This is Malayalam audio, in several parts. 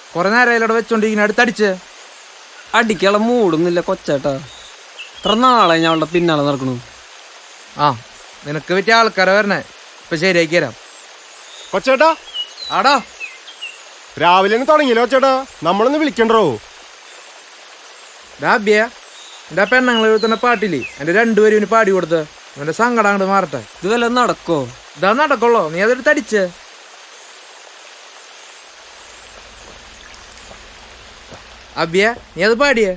കുറെ നേരം അതിലൂടെ വെച്ചോണ്ടിരിക്കുന്ന അടുത്തടിച്ച് അടിക്കാനുള്ള മൂടൊന്നുമില്ല കൊച്ചേട്ടാ ഇത്ര നാളെ ഞാൻ അവളുടെ പിന്നാലെ നടക്കണു ആ നിനക്ക് പറ്റിയ ആൾക്കാരെ വരണേ ഇപ്പൊ ശരിയാക്കി തരാം കൊച്ചേട്ടാ ആടാ രാവിലെ തന്നെ തുടങ്ങിയല്ലോ കൊച്ചേട്ടാ നമ്മളൊന്ന് വിളിക്കണ്ടോ ഡാബിയ എന്റെ പെണ്ണുങ്ങൾ എഴുതുന്ന പാട്ടില്ലേ എന്റെ രണ്ടുപേരും ഇവന് പാടി കൊടുത്ത് അവന്റെ സങ്കടം അങ്ങോട്ട് മാറട്ടെ ഇത് വല്ല നടക്കോ ഇതാ നടക്കുള്ളോ നീ അതെടുത്ത് അടിച്ച് അബിയ നീ അത് പാടിയേ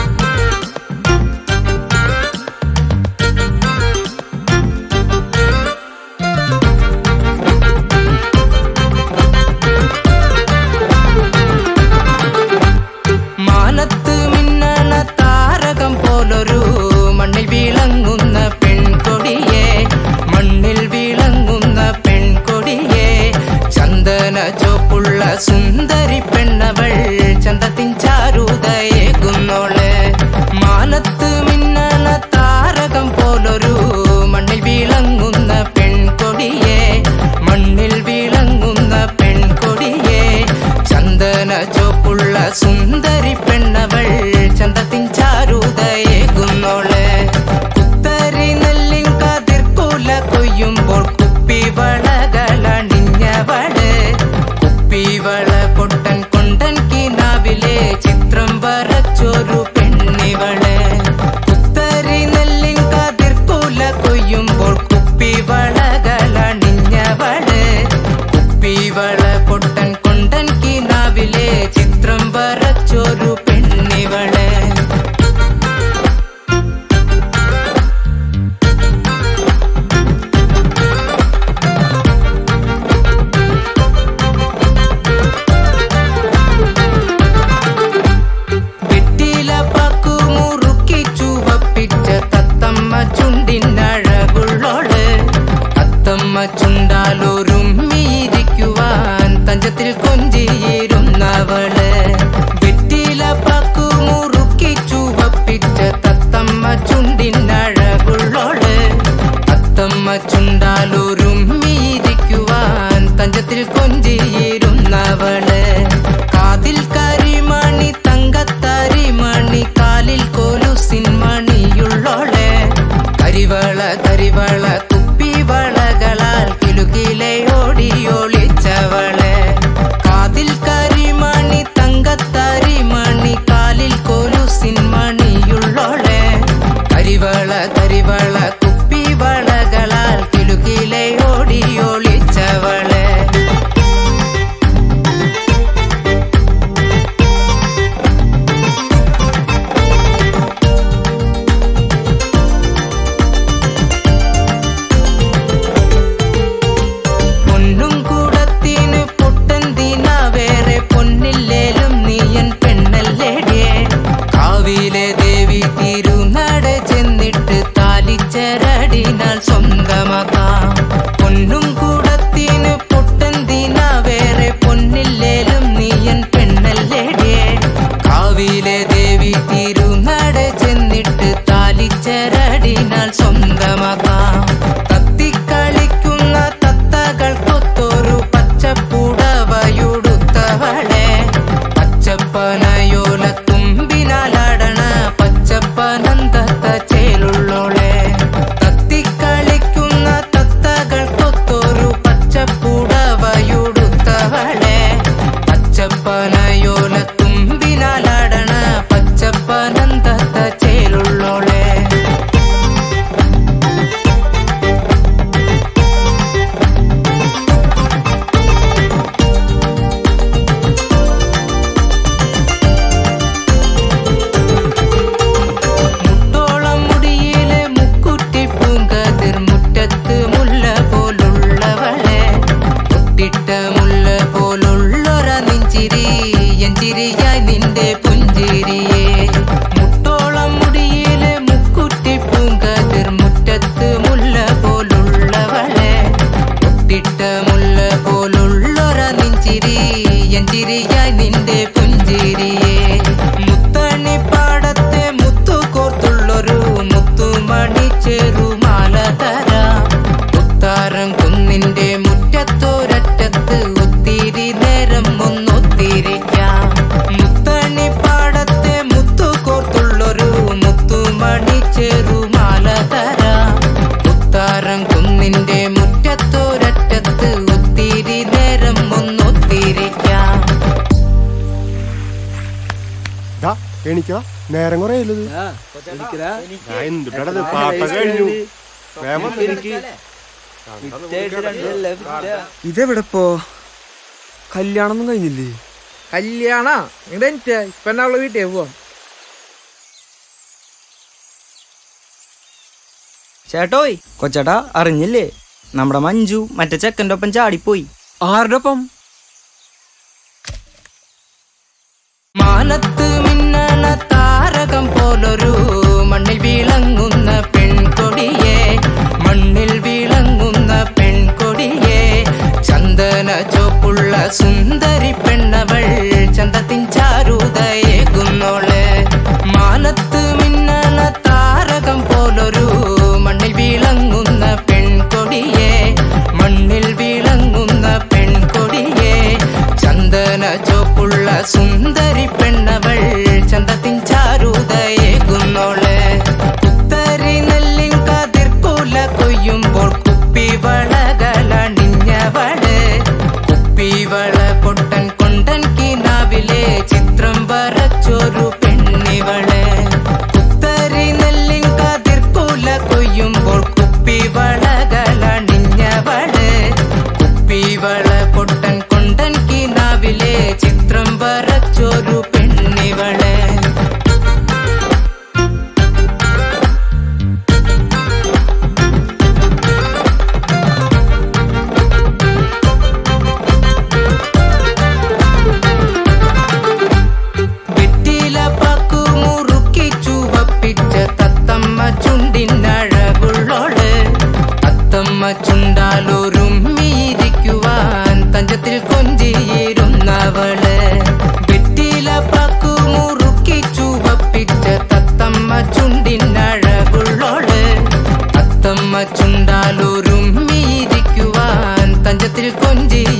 മാനത്ത് മിന്നണ താരകം പോലൊരു മണ്ണിൽ വിളങ്ങുന്ന പെൺകൊടിയെ മണ്ണിൽ വിളങ്ങുന്ന പെൺകൊടിയെ ചന്ദന ചോപ്പുള്ള സുന്ദരി പെണ്ണവൾ ചന്തത്തിൻ ചാരുതയേകുന്നോള് മാനത്ത് മിന്നണ താരകം പോലൊരു മണ്ണിൽ വിളങ്ങുന്ന പെൺകൊടിയെ മണ്ണിൽ വിളങ്ങുന്ന പെൺകൊടിയെ ചന്ദന ചോപ്പുള്ള സുന്ദരി പെണ്ണവൾ ചന്തത്തിൻ ചാരുതയേകുന്നോള് കുത്തരി നെല്ലിൻ കതിർക്കൂല കൊയ്യുമ്പോൾ കുപ്പിവളകളണിഞ്ഞവള് കുപ്പിവള പൊട്ടൻ കൊണ്ടൻ കിനാവിലെ ചിത്രം വരച്ചൊരു പെണ്ണിവള് കുത്തരി നെല്ലിൻ കതിർക്കൂല കൊയ്യുമ്പോൾ കുപ്പിവളകളണിഞ്ഞവള് കുപ്പിവള പൊട്ടൻ കൊണ്ടൻ കിനാവിലെ ചിത്രം വരച്ചൊരു പെണ്ണിവള് വെറ്റില പാക്കു മുറുക്കി ചുവപ്പിച്ച തത്തമ്മ ചുണ്ടിനഴകുള്ളോള് തത്തമ്മ ചുണ്ടാലൊരുമ്മിയിരിക്കുവാൻ തഞ്ചത്തിൽ കൊഞ്ചിയിരുന്നവള് വെറ്റില പാക്കു മുറുക്കി ചുവപ്പിച്ച തത്തമ്മ ചുണ്ടിനഴകുള്ളോള് തത്തമ്മ ചുണ്ടാലൊരുമ്മിയിരിക്കുവാൻ തഞ്ചത്തിൽ കൊഞ്ചിയിരുന്നവള് കാതിൽ കരിമണി തങ്കത്തരിമണി കാലിൽ കോലുസിൻ മണിയുള്ളോളെ കരിവള കരിവള കുപ്പിവളകളാൽ കിലുകിലെ ഓടിയൊളിച്ചവളെ കാതിൽ കരിമണി തങ്കത്തരിമണി കാലിൽ കോലുസിൻ മണിയുള്ളോളെ കരിവള കരിവള കുപ്പിവളകളാൽ കിലുകിലെ ഓടിയൊളിച്ചവളെ പൊന്നും കൂടത്തിന് പൊട്ടന്തിന വേറെ പൊന്നില്ലേലും നീയൻ പെണ്ണല്ലേടിയേ കാവിലെ ദേവി തിരുനട ചെന്നിട്ട് താലിച്ചരടിനാൽ സ്വന്തമാക്കാം പൊന്നും കൂടത്തിന് പൊട്ടന്തിന വേറെ പൊന്നില്ലേലും നീയൻ പെണ്ണല്ലേടിയേ കാവിലെ ദേവി തിരുനട ചെന്നിട്ട് താലിച്ചരടിനാൽ സ്വന്തമാക്കാം തത്തിക്കളിക്കുന്ന തത്തകൾക്കൊത്തൊരു പച്ചപ്പുടവയുടുത്തവളെ പച്ചപ്പനയോല തുമ്പിനാലാടണ പച്ചപ്പനന്തത്ത ചേലുള്ളോളെ തത്തിക്കളിക്കുന്ന തത്തകൾക്കൊത്തൊരു പച്ചപ്പുടവയുടുത്തവളെ പച്ചപ്പനയോല തുമ്പിനാലാടണ പച്ചപ്പനന്തത്ത ചേലുള്ളോളെ മുട്ടോളം മുടിയിലെ മുക്കുറ്റി പൂങ്കതിർ മുറ്റത്ത് മുല്ല പോലുള്ളവളെ പൊട്ടിട്ട മുല്ല പോലുള്ളൊര നെഞ്ചിരി എഞ്ചിരിയായി നിന്റെ പുഞ്ചിരിയെ മുട്ടോളം മുടിയിലെ മുക്കുറ്റി പൂങ്കതിർ മുറ്റത്ത് മുല്ല പോലുള്ളവളെ പൊട്ടിട്ട മുല്ല പോലുള്ളൊര നെഞ്ചിരി എഞ്ചിരിയായി നിന്റെ പുഞ്ചിരിയെ മുത്തണി പാടത്തെ മുത്തു കോർത്തുള്ളൊരു മുത്തുമണി ചെറുമാല തര ഉത്താരം കുന്നിന്റെ മുറ്റത്തൊരറ്റത്ത് ഒത്തിരി നേരം ഒന്നൊത്തിരിക്കാം ദാ, എണീക്കടാ നേരം കുറെ ഇല്ലത് എന്തുട്ടാ പാട്ടൊക്കെ കഴിഞ്ഞു വേഗം വന്ന്. ഇതെവിടെ ഇപ്പോ കല്യാണം ഒന്നും കഴിഞ്ഞില്ലേ കല്യാണ നിങ്ങളുടെ എനിക്ക് ഇപ്പൊ എന്നാ അവളെ വീട്ടിൽ പോവാം ചേട്ടോയ് കൊച്ചേട്ടാ അറിഞ്ഞില്ലേ നമ്മുടെ മഞ്ജു മറ്റേ ചെക്കൻ്റെ ഒപ്പം ചാടിപ്പോയി ആരുടെ ഒപ്പം മാനത്ത് മിന്നണ താരകം പോലൊരു മണ്ണിൽ വിളങ്ങുന്ന പെൺകൊടിയെ മണ്ണിൽ വിളങ്ങുന്ന പെൺകൊടിയെ ചന്ദന ചോപ്പുള്ള സുന്ദരി പെണ്ണവൾ ചന്തത്തിൻ ചാരുതയേകുന്നോള് മാനത്ത് മിന്നണ താരകം പോലൊരു മണ്ണിൽ വിളങ്ങുന്ന പെൺകൊടിയെ മണ്ണിൽ വിളങ്ങുന്ന പെൺകൊടിയെ ചന്ദന ചോപ്പുള്ള സുന്ദരി പെണ്ണവൾ ചന്തത്തിൻ ചാരുതയേകുന്നോള് കുത്തരി നെല്ലിൻ കതിർക്കൂല കൊയ്യുമ്പോൾ കുപ്പി വളകളണിഞ്ഞവള് കുപ്പിവള പൊട്ടൻ കൊണ്ടൻ കിനാവിലെ ചിത്രം വരച്ചൊരു പെണ്ണിവള് കുത്തരി നെല്ലിൻ കതിർക്കൂല കൊയ്യുമ്പോൾ കുപ്പി വളകളണിഞ്ഞവള് കുപ്പിവള പൊട്ടൻ കൊണ്ടൻ കിനാവിലെ ചിത്രം വരച്ചൊരു പെണ്ണിവള് വെറ്റില പാക്കു മുറുക്കി ചുവപ്പിച്ച തത്തമ്മ ചുണ്ടിനഴകുള്ളോള് തത്തമ്മ ചുണ്ടാലൊരുമ്മിയിരിക്കുവാൻ തഞ്ചത്തിൽ കൊഞ്ചിയിരുന്നവള് വെറ്റില പാക്കു മുറുക്കി ചുവപ്പിച്ച തത്തമ്മ ചുണ്ടിനഴകുള്ളോള് തത്തമ്മ ചുണ്ടാലൊരുമ്മിയിരിക്കുവാൻ തഞ്ചത്തിൽ കൊഞ്ചി